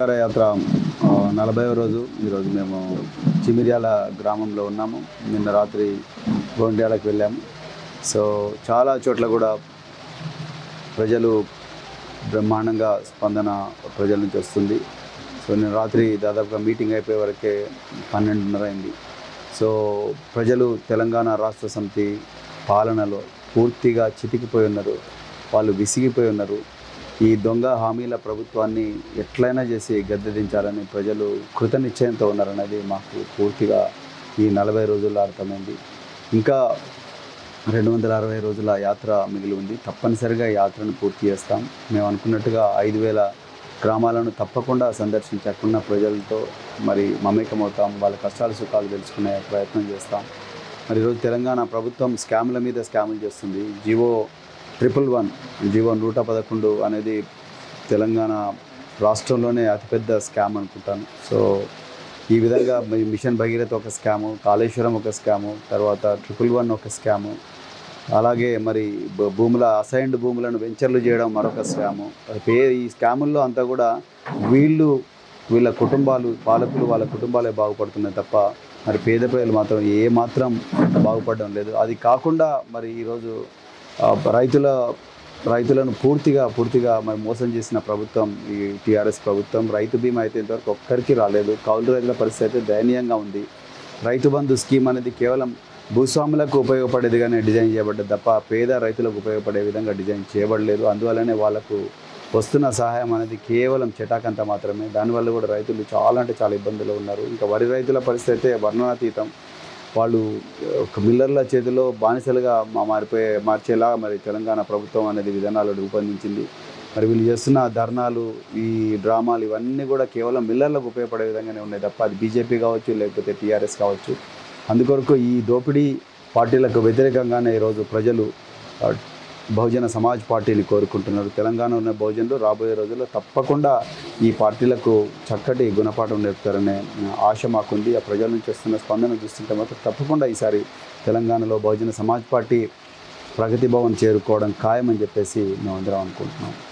యాత్ర ఆ, నలభైవ రోజు ఈరోజు మేము చిమిర్యాల గ్రామంలో ఉన్నాము నిన్న రాత్రి గోండ్యాలకు వెళ్ళాము సో చాలా చోట్ల కూడా ప్రజలు బ్రహ్మాండంగా స్పందన ప్రజల నుంచి వస్తుంది సో నేను రాత్రి దాదాపుగా మీటింగ్ అయిపోయే వరకే పన్నెండున్నర అయింది సో ప్రజలు తెలంగాణ రాష్ట్ర సమితి పాలనలో పూర్తిగా చితికిపోయి ఉన్నారు వాళ్ళు విసిగిపోయి ఉన్నారు ఈ దొంగ హామీల ప్రభుత్వాన్ని ఎట్లయినా చేసి గద్దె దించాలని ప్రజలు కృతనిశ్చయంతో ఉన్నారనేది మాకు పూర్తిగా ఈ నలభై రోజుల్లో అర్థమైంది ఇంకా రెండు వందల అరవై రోజుల యాత్ర మిగిలి ఉంది తప్పనిసరిగా ఈ యాత్రను పూర్తి చేస్తాం మేము అనుకున్నట్టుగా ఐదు వేల గ్రామాలను తప్పకుండా సందర్శించి అక్కడున్న ప్రజలతో మరి మమేకమవుతాం వాళ్ళ కష్టాలు సుఖాలు తెలుసుకునే ప్రయత్నం చేస్తాం మరి ఈరోజు తెలంగాణ ప్రభుత్వం స్కామ్ల మీద స్కాములు చేస్తుంది జివో ట్రిపుల్ వన్ జివో నూట పదకొండు అనేది తెలంగాణ రాష్ట్రంలోనే అతిపెద్ద స్కామ్ అనుకుంటాను సో ఈ విధంగా మీ మిషన్ భగీరథ ఒక స్కాము కాళేశ్వరం ఒక స్కాము తర్వాత ట్రిపుల్ వన్ ఒక స్కాము అలాగే మరి భూ- భూముల అసైన్డ్ భూములను వెంచర్లు చేయడం మరొక స్కాము పే ఈ స్కాముల్లో అంతా కూడా వీళ్ళు వీళ్ళ కుటుంబాలు పాలకులు వాళ్ళ కుటుంబాలే బాగుపడుతున్నాయి తప్ప మరి పేద ప్రజలు మాత్రం ఏ మాత్రం బాగుపడడం లేదు అది కాకుండా మరి ఈరోజు ఆ, రైతుల రైతులను పూర్తిగా పూర్తిగా మరి మోసం చేసిన ప్రభుత్వం ఈ టీఆర్ఎస్ ప్రభుత్వం రైతు బీమా అయితే ఇంతవరకు ఒక్కరికి రాలేదు కౌలు రైతుల పరిస్థితి అయితే దయనీయంగా ఉంది రైతు బంధు స్కీమ్ అనేది కేవలం భూస్వాములకు ఉపయోగపడేదిగానే డిజైన్ చేయబడ్డది తప్ప పేద రైతులకు ఉపయోగపడే విధంగా డిజైన్ చేయబడలేదు అందువల్లనే వాళ్ళకు వస్తున్న సహాయం అనేది కేవలం చటాకంత మాత్రమే దానివల్ల కూడా రైతులు చాలా అంటే చాలా ఇబ్బందులు ఉన్నారు ఇంకా వరి రైతుల పరిస్థితి అయితే వర్ణనాతీతం వాళ్ళు ఒక మిల్లర్ల చేతిలో బానిసలుగా మా మారిపోయే మార్చేలా మరి తెలంగాణ ప్రభుత్వం అనేది విధానాలు రూపొందించింది మరి వీళ్ళు చేస్తున్న ధర్నాలు ఈ డ్రామాలు ఇవన్నీ కూడా కేవలం మిల్లర్లకు ఉపయోగపడే విధంగానే ఉన్నాయి తప్ప అది బీజేపీ కావచ్చు లేకపోతే టీఆర్ఎస్ కావచ్చు అందుకొరకు ఈ దోపిడీ పార్టీలకు వ్యతిరేకంగానే ఈరోజు ప్రజలు ఆ, బహుజన సమాజ్ పార్టీని కోరుకుంటున్నారు తెలంగాణ ఉన్న బహుజనులు రాబోయే రోజుల్లో తప్పకుండా ఈ పార్టీలకు చక్కటి గుణపాఠం నేర్పుతారనే ఆశ మాకుంది ఆ ప్రజల నుంచి వస్తున్న స్పందన చూస్తుంటే మాత్రం తప్పకుండా ఈసారి తెలంగాణలో బహుజన సమాజ్ పార్టీ ప్రగతి భవన్ చేరుకోవడం ఖాయమని చెప్పేసి మేము అందరం అనుకుంటున్నాం